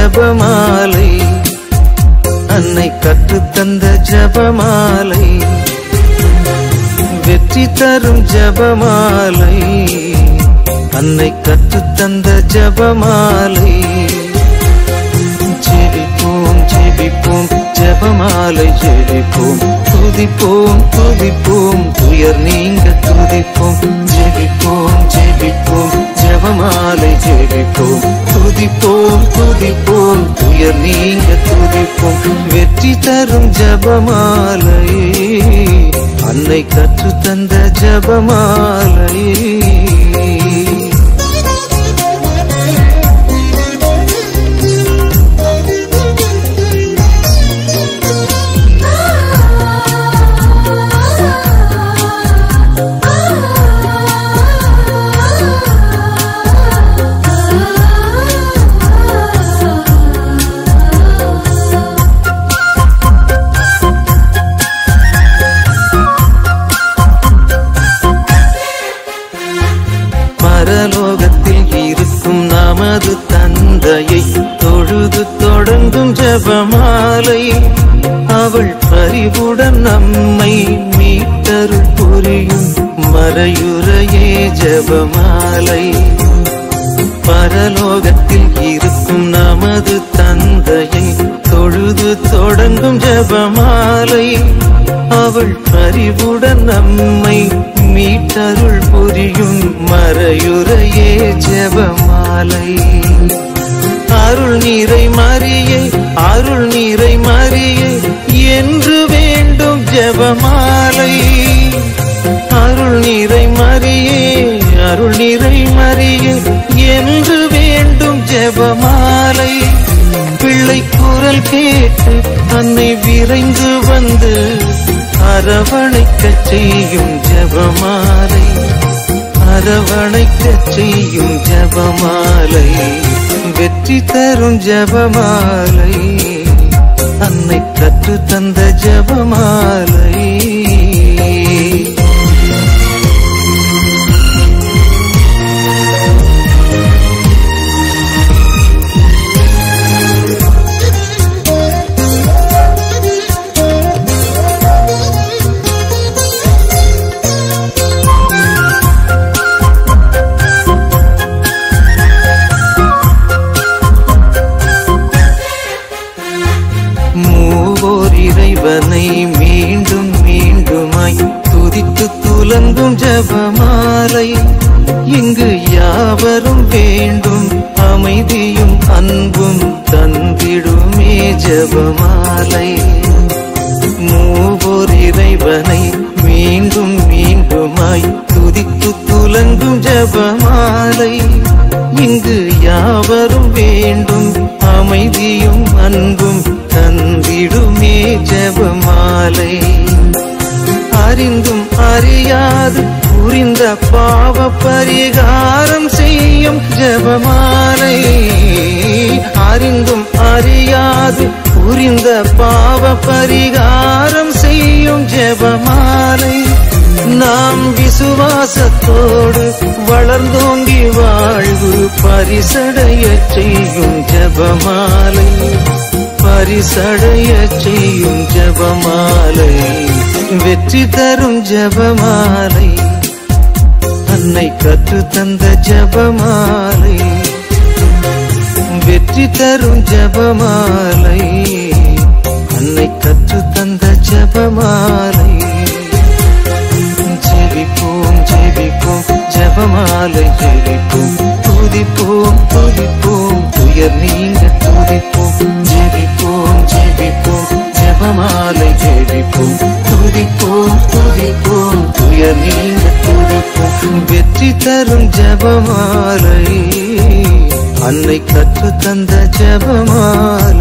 ஜபமாலை அன்னை கற்றுத்தந்த ஜபமாலை வெற்றி தரும் ஜபமாலை அன்னை கற்றுத்தந்த ஜபமாலை ஜெபிப்போம் ஜெபிப்போம் ஜெபமாலை ஜெபிப்போம் துதிப்போம் துதிப்போம் துயர் நீங்க துதிப்போம் ஜெபிப்போம் ஜெபிப்போம் ஜெபமாலை ஜெபிப்போம் துதிப்போம் துதிப்போம் துயர் நீங்க துதிப்போம் வெற்றி தரும் ஜெபமாலை அன்னை கற்று தந்த ஜெபமாலை பரலோகத்தில் இருக்கும் நமது தந்தையை தொழுது தொடங்கும் ஜெபமாலை அவள் பரிவுடன் நம்மை மீட்டருள் புரியும் மறையுறையே ஜெபமாலை பரலோகத்தில் இருக்கும் நமது தந்தையை தொழுது தொடங்கும் ஜெபமாலை அவள் பரிவுடன் நம்மை மீட்டருள் புரியும் மறையுறையே ஜெபமாலை அருள் நீரை மறியை அருள் நீரை மறியை என்று வேண்டும் ஜெபமாலை அருள் நீரை மறியே அருள் நீரை மறியே என்று வேண்டும் ஜெபமாலை பிள்ளை குரல் கேட்டு அன்னை விரைந்து வந்து அரவணைக்கச் செய்யும் ஜெபமாலை அரவணைக்கச் செய்யும் ஜெபமாலை வெற்றி தரும் ஜெபமாலை அன்னை கற்று தந்த ஜெபமாலை மூவோர் இறைவனை மீண்டும் மீண்டுமாய் துதித்து துலங்கும் ஜபமாலை இங்கு யாவரும் வேண்டும் அமைதியும் அன்பும் தந்திடுமே ஜபமாலை மூவோர் இறைவனை மீண்டும் மீண்டுமாய் துதித்து துலங்கும் ஜபமாலை இங்கு யாவரும் வேண்டும் அமைதியும் அன்பும் தந்திடுமே ஜபமாலை அறிந்தும் அறியாது புரிந்த பாவ பரிகாரம் செய்யும் ஜபமாலை அறிந்தும் அறியாது புரிந்த பாவ பரிகாரம் செய்யும் ஜபமாலை நாம் விசுவாசத்தோடு வளர்ந்தோங்கி வாழ்வு பரிசடைய செய்யும் ஜபமாலை பரிசடைய செய்யும் ஜபமாலை வெற்றி தரும் ஜபமாலை அன்னை கற்று தந்த ஜபமாலை வெற்றி தரும் ஜபமாலை அன்னை கற்று தந்த ஜபமாலை ஜெபிப்போம் ஜெபிப்போம் ஜபமாலை ஜெபிப்போம் துதிப்போம் துதிப்போம் துயர் நீங்க துதிப்போம் ஜெபிப்போம் ஜெபிப்போம் ஜபமாலை ஜெபிப்போம் துதிப்போம் துதிப்போம் துயர் நீங்க துதிப்போம் வெற்றி தரும் ஜபமாலை அன்னை கற்று தந்த ஜபமாலை